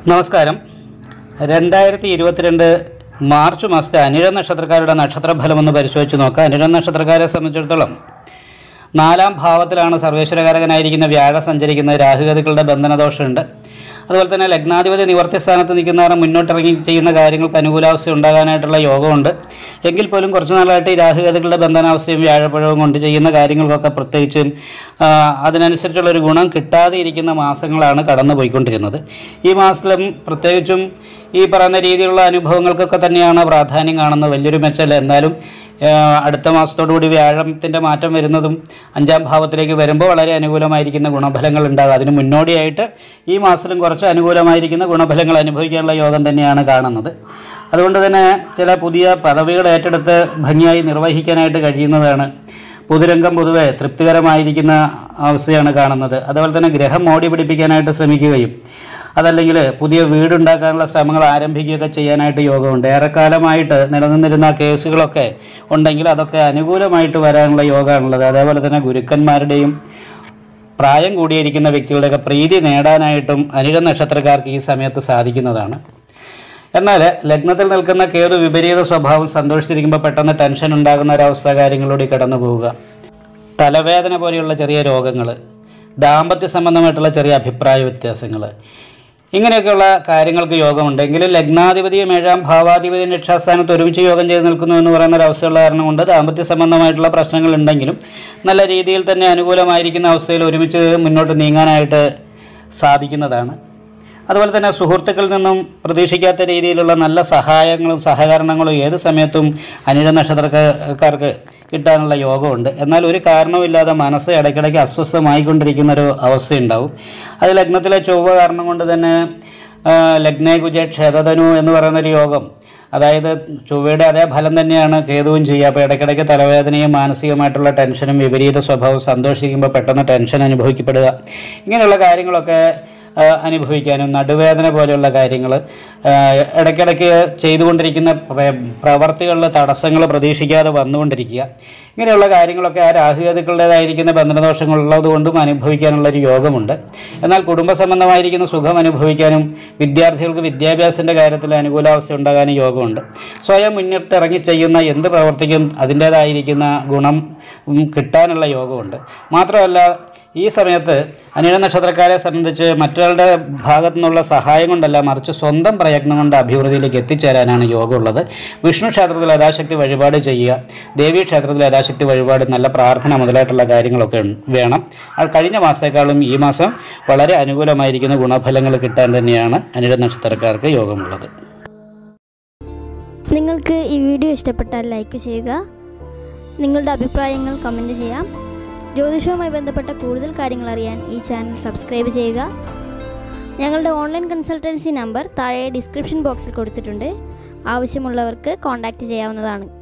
നമസ്കാരം രണ്ടായിരത്തി ഇരുപത്തിരണ്ട് മാർച്ച് മാസത്തെ അനിഴ നക്ഷത്രക്കാരുടെ നക്ഷത്രഫലം ഒന്ന് പരിശോധിച്ച് നോക്കാം അനിഴ നക്ഷത്രക്കാരെ സംബന്ധിച്ചിടത്തോളം നാലാം ഭാവത്തിലാണ് സർവേശ്വരകാരകനായിരിക്കുന്ന വ്യാഴ സഞ്ചരിക്കുന്ന രാഹുഗതികളുടെ ബന്ധനദോഷമുണ്ട് അതുപോലെ തന്നെ ലഗ്നാധിപതി നിവർത്തി സ്ഥാനത്ത് നിൽക്കുന്ന കാരണം മുന്നോട്ടിറങ്ങി ചെയ്യുന്ന കാര്യങ്ങൾക്ക് അനുകൂലാവസ്ഥ ഉണ്ടാകാനായിട്ടുള്ള യോഗമുണ്ട് എങ്കിൽ പോലും കുറച്ച് നാളായിട്ട് ഈ രാഹുഗതികളുടെ ബന്ധനാവസ്ഥയും വ്യാഴപ്പഴവും കൊണ്ട് ചെയ്യുന്ന കാര്യങ്ങൾക്കൊക്കെ പ്രത്യേകിച്ചും ആ, അതിനനുസരിച്ചുള്ള ഒരു ഗുണം കിട്ടാതെ ഇരിക്കുന്ന മാസങ്ങളാണ് കടന്നു പോയിക്കൊണ്ടിരുന്നത് ഈ മാസത്തിലും പ്രത്യേകിച്ചും ഈ പറയുന്ന രീതിയിലുള്ള അനുഭവങ്ങൾക്കൊക്കെ തന്നെയാണ് പ്രാധാന്യം കാണുന്നത് വലിയൊരു മെച്ചമല്ല എന്നാലും ആ, അടുത്ത മാസത്തോടുകൂടി വ്യാഴത്തിൻ്റെ മാറ്റം വരുന്നതും അഞ്ചാം ഭാവത്തിലേക്ക് വരുമ്പോൾ വളരെ അനുകൂലമായിരിക്കുന്ന ഗുണഫലങ്ങൾ ഉണ്ടാകും അതിന് മുന്നോടിയായിട്ട് ഈ മാസത്തിലും കുറച്ച് അനുകൂലമായിരിക്കുന്ന ഗുണഫലങ്ങൾ അനുഭവിക്കാനുള്ള യോഗം തന്നെയാണ് കാണുന്നത് അതുകൊണ്ട് തന്നെ ചില പുതിയ പദവികൾ ഏറ്റെടുത്ത് ഭംഗിയായി നിർവഹിക്കാനായിട്ട് കഴിയുന്നതാണ് പൊതുരംഗം പൊതുവെ തൃപ്തികരമായിരിക്കുന്ന അവസ്ഥയാണ് കാണുന്നത് അതുപോലെ തന്നെ ഗ്രഹം മോടി പിടിപ്പിക്കാനായിട്ട് ശ്രമിക്കുകയും അതല്ലെങ്കിൽ പുതിയ വീടുണ്ടാക്കാനുള്ള ശ്രമങ്ങൾ ആരംഭിക്കുകയൊക്കെ ചെയ്യാനായിട്ട് യോഗമുണ്ട് ഏറെക്കാലമായിട്ട് നിലനിന്നിരുന്ന കേസുകളൊക്കെ ഉണ്ടെങ്കിൽ അതൊക്കെ അനുകൂലമായിട്ട് വരാനുള്ള യോഗമാണുള്ളത് അതേപോലെ തന്നെ ഗുരുക്കന്മാരുടെയും പ്രായം കൂടിയിരിക്കുന്ന വ്യക്തികളുടെയൊക്കെ പ്രീതി നേടാനായിട്ടും അനിഴ നക്ഷത്രക്കാർക്ക് ഈ സമയത്ത് സാധിക്കുന്നതാണ് എന്നാൽ ലഗ്നത്തിൽ നിൽക്കുന്ന കേതു വിപരീത സ്വഭാവം സന്തോഷിച്ചിരിക്കുമ്പോൾ പെട്ടെന്ന് ടെൻഷൻ ഉണ്ടാകുന്ന ഒരവസ്ഥ കാര്യങ്ങളിലൂടെ കടന്നു പോവുക തലവേദന പോലെയുള്ള ചെറിയ രോഗങ്ങൾ ദാമ്പത്യ സംബന്ധമായിട്ടുള്ള ചെറിയ അഭിപ്രായ വ്യത്യാസങ്ങൾ ഇങ്ങനെയൊക്കെയുള്ള കാര്യങ്ങൾക്ക് യോഗമുണ്ട് എങ്കിലും ലഗ്നാധിപതിയും ഏഴാം ഭാവാധിപതിയും രക്ഷാസ്ഥാനത്ത് ഒരുമിച്ച് യോഗം ചെയ്ത് നിൽക്കുന്നു എന്ന് പറയുന്ന ഒരു അവസ്ഥയുള്ള കാരണം കൊണ്ട് ദാമ്പത്യ സംബന്ധമായിട്ടുള്ള പ്രശ്നങ്ങൾ ഉണ്ടെങ്കിലും നല്ല രീതിയിൽ തന്നെ അനുകൂലമായിരിക്കുന്ന അവസ്ഥയിൽ ഒരുമിച്ച് മുന്നോട്ട് നീങ്ങാനായിട്ട് സാധിക്കുന്നതാണ് അതുപോലെ തന്നെ സുഹൃത്തുക്കളിൽ നിന്നും പ്രതീക്ഷിക്കാത്ത രീതിയിലുള്ള നല്ല സഹായങ്ങളും സഹകരണങ്ങളും ഏത് സമയത്തും അനിഴ നക്ഷത്രക്കാർക്ക് കിട്ടാനുള്ള യോഗമുണ്ട് എന്നാൽ ഒരു കാരണവുമില്ലാതെ മനസ്സ് ഇടയ്ക്കിടയ്ക്ക് അസ്വസ്ഥമായിക്കൊണ്ടിരിക്കുന്ന ഒരു അവസ്ഥയുണ്ടാവും അത് ലഗ്നത്തിലെ ചൊവ്വ കാരണം കൊണ്ട് തന്നെ ആ, ലഗ്നേ കുജ ക്ഷതധനു എന്ന് പറയുന്നൊരു യോഗം അതായത് ചൊവ്വയുടെ അതേ ഫലം തന്നെയാണ് കേതുവും ചെയ്യുക അപ്പോൾ ഇടയ്ക്കിടയ്ക്ക് തലവേദനയും മാനസികമായിട്ടുള്ള ടെൻഷനും വിപരീത സ്വഭാവം സന്തോഷിക്കുമ്പോൾ പെട്ടെന്ന് ടെൻഷൻ അനുഭവിക്കപ്പെടുക ഇങ്ങനെയുള്ള കാര്യങ്ങളൊക്കെ ആ, അനുഭവിക്കാനും നടുവേദന പോലെയുള്ള കാര്യങ്ങൾ ഇടയ്ക്കിടയ്ക്ക് ചെയ്തുകൊണ്ടിരിക്കുന്ന പ്ര- പ്രവർത്തികളിൽ തടസ്സങ്ങൾ പ്രതീക്ഷിക്കാതെ വന്നുകൊണ്ടിരിക്കുക ഇങ്ങനെയുള്ള കാര്യങ്ങളൊക്കെ ആ രാഹുഗതികളുടേതായിരിക്കുന്ന ബന്ധനദോഷങ്ങളുള്ളത് കൊണ്ടും അനുഭവിക്കാനുള്ള ഒരു യോഗമുണ്ട് എന്നാൽ കുടുംബ സംബന്ധമായിരിക്കുന്ന സുഖം അനുഭവിക്കാനും വിദ്യാർത്ഥികൾക്ക് വിദ്യാഭ്യാസത്തിൻ്റെ കാര്യത്തിൽ അനുകൂലാവസ്ഥ ഉണ്ടാകാനും യോഗമുണ്ട് സ്വയം മുന്നിട്ടിറങ്ങി ചെയ്യുന്ന എന്ത് പ്രവർത്തിക്കും അതിൻ്റേതായിരിക്കുന്ന ഗുണം ഉം, കിട്ടാനുള്ള യോഗമുണ്ട് മാത്രമല്ല ഈ സമയത്ത് അനിഴ നക്ഷത്രക്കാരെ സംബന്ധിച്ച് മറ്റൊരാളുടെ ഭാഗത്തു നിന്നുള്ള സഹായം കൊണ്ടല്ല മറിച്ച് സ്വന്തം പ്രയത്നം കൊണ്ട് അഭിവൃദ്ധിയിലേക്ക് എത്തിച്ചേരാനാണ് യോഗമുള്ളത് വിഷ്ണു ക്ഷേത്രത്തിൽ യഥാശക്തി വഴിപാട് ചെയ്യുക ദേവീ ക്ഷേത്രത്തിൽ യഥാശക്തി വഴിപാട് നല്ല പ്രാർത്ഥന മുതലായിട്ടുള്ള കാര്യങ്ങളൊക്കെ ഉൺ- വേണം അത് കഴിഞ്ഞ മാസത്തേക്കാളും ഈ മാസം വളരെ അനുകൂലമായിരിക്കുന്ന ഗുണഫലങ്ങൾ കിട്ടാൻ തന്നെയാണ് അനിഴ നക്ഷത്രക്കാർക്ക് യോഗമുള്ളത് നിങ്ങൾക്ക് ഈ വീഡിയോ ഇഷ്ടപ്പെട്ടാൽ ലൈക്ക് ചെയ്യുക നിങ്ങളുടെ അഭിപ്രായങ്ങൾ കമൻറ്റ് ചെയ്യാം ജ്യോതിഷവുമായി ബന്ധപ്പെട്ട കൂടുതൽ കാര്യങ്ങൾ അറിയാൻ ഈ ചാനൽ സബ്സ്ക്രൈബ് ചെയ്യുക ഞങ്ങളുടെ ഓൺലൈൻ കൺസൾട്ടൻസി നമ്പർ താഴെ ഡിസ്ക്രിപ്ഷൻ ബോക്സിൽ കൊടുത്തിട്ടുണ്ട് ആവശ്യമുള്ളവർക്ക് കോൺടാക്റ്റ് ചെയ്യാവുന്നതാണ്